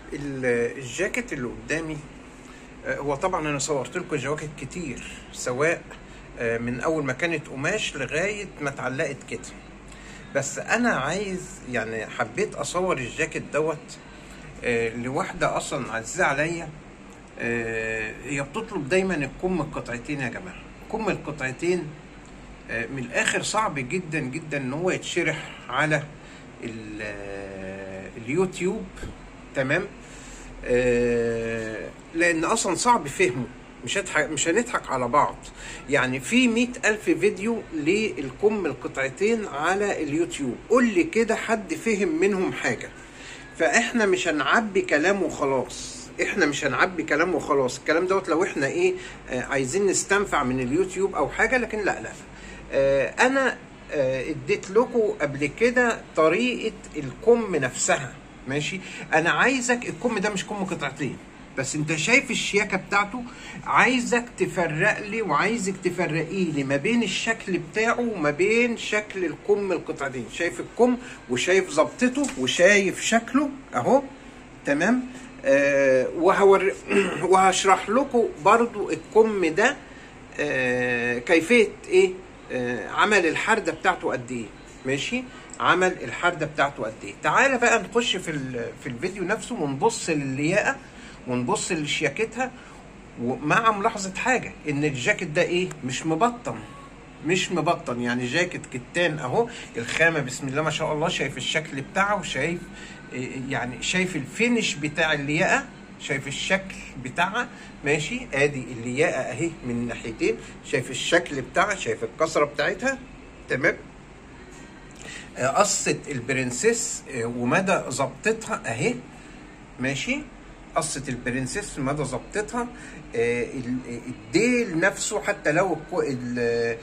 ال- الجاكيت اللي قدامي آه، هو طبعا انا صورت لكم جواكت كتير سواء آه، من اول ما كانت قماش لغايه ما اتعلقت كده بس انا عايز يعني حبيت اصور الجاكيت دوت آه، لواحده اصلا عزيزه عليا آه، هي بتطلب دايما الكم القطعتين يا جماعه كم القطعتين آه، من الاخر صعب جدا جدا ان هو يتشرح على ال- آه، اليوتيوب تمام آه، لان اصلا صعب فهمه مش هضحك مش هنضحك على بعض يعني في مئة ألف فيديو للكم القطعتين على اليوتيوب قول لي كده حد فهم منهم حاجة فاحنا مش هنعبي كلام وخلاص احنا مش هنعبي كلام وخلاص الكلام دوت لو احنا ايه آه عايزين نستنفع من اليوتيوب او حاجة لكن لا لا آه انا آه اديت لكم قبل كده طريقة الكم نفسها ماشي انا عايزك الكم ده مش كم قطعتين بس انت شايف الشياكة بتاعته عايزك تفرق لي وعايزك تفرقي لي ما بين الشكل بتاعه وما بين شكل الكم القطعتين شايف الكم وشايف ظبطته وشايف شكله اهو تمام آه وهور وهشرح لكم برضو الكم ده آه كيفية ايه آه عمل الحردة بتاعته قد ايه ماشي عمل الحردة بتاعته قد ايه تعالى بقى نخش في ال- في الفيديو نفسه ونبص للياقة ونبص لشياكتها ومع ملاحظة حاجة ان الجاكيت ده ايه مش مبطن مش مبطن يعني جاكيت كتان اهو الخامة بسم الله ما شاء الله شايف الشكل بتاعه وشايف إيه يعني شايف الفينش بتاع اللياقة شايف الشكل بتاعها ماشي ادي اللياقة اهي من الناحيتين شايف الشكل بتاعها شايف الكسرة بتاعتها تمام آه، قصة البرنسيس آه، ومدى ظبطتها اهي ماشي قصة البرنسيس مدى ظبطتها آه، ال- الديل نفسه حتى لو الكو ال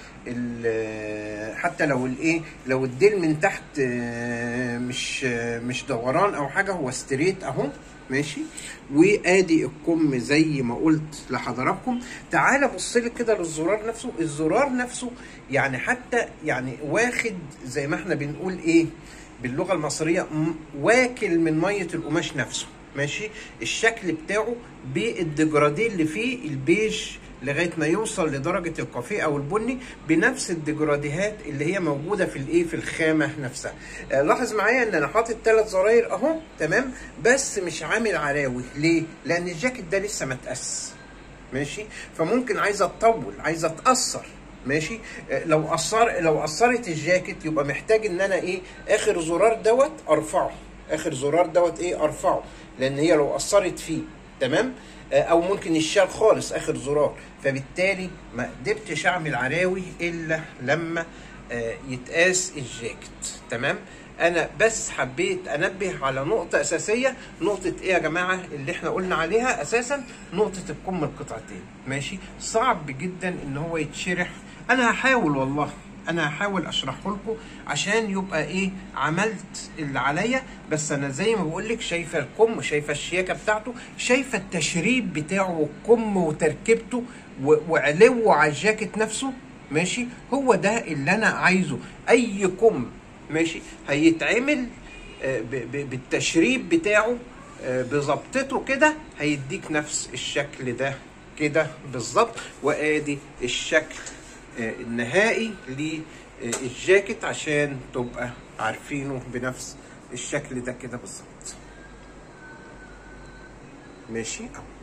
ال حتى لو الايه لو الديل من تحت آه، مش آه، مش دوران او حاجه هو ستريت اهو ماشي وادي الكم زي ما قلت لحضراتكم تعال بص لي كده للزرار نفسه الزرار نفسه يعني حتى يعني واخد زي ما احنا بنقول ايه باللغه المصريه م- واكل من ميه القماش نفسه ماشي الشكل بتاعه بالديجراديه اللي فيه البيج لغايه ما يوصل لدرجه الكافيه او البني بنفس الديجراديهات اللي هي موجوده في الايه في الخامه نفسها آه، لاحظ معايا ان انا حاطط ثلاث زراير اهو تمام بس مش عامل عراوي ليه لان الجاكيت ده لسه ما اتقاس ماشي فممكن عايزه تطول عايزه تاثر ماشي آه، لو قصر لو قصرت الجاكيت يبقى محتاج ان انا ايه اخر زرار دوت ارفعه اخر زرار دوت ايه ارفعه لان هي لو قصرت فيه تمام آه، او ممكن يشال خالص اخر زرار فبالتالي ما قدرتش اعمل عراوي الا لما آه، يتقاس الجاكيت تمام انا بس حبيت انبه على نقطه اساسيه نقطه ايه يا جماعه اللي احنا قلنا عليها اساسا نقطه الكم القطعتين ماشي صعب جدا ان هو يتشرح انا هحاول والله انا هحاول اشرحه لكم عشان يبقى ايه عملت اللي عليا بس انا زي ما بقول لك شايفه الكم شايفه الشياكه بتاعته شايفه التشريب بتاعه والكم وتركيبته و- وعلوه على الجاكيت نفسه ماشي هو ده اللي انا عايزه اي كم ماشي هيتعمل آه، ب- ب- بالتشريب بتاعه آه، بظبطته كده هيديك نفس الشكل ده كده بالظبط وادي الشكل آه، النهائي للجاكيت عشان تبقى عارفينه بنفس الشكل ده كده بالظبط ماشي اهو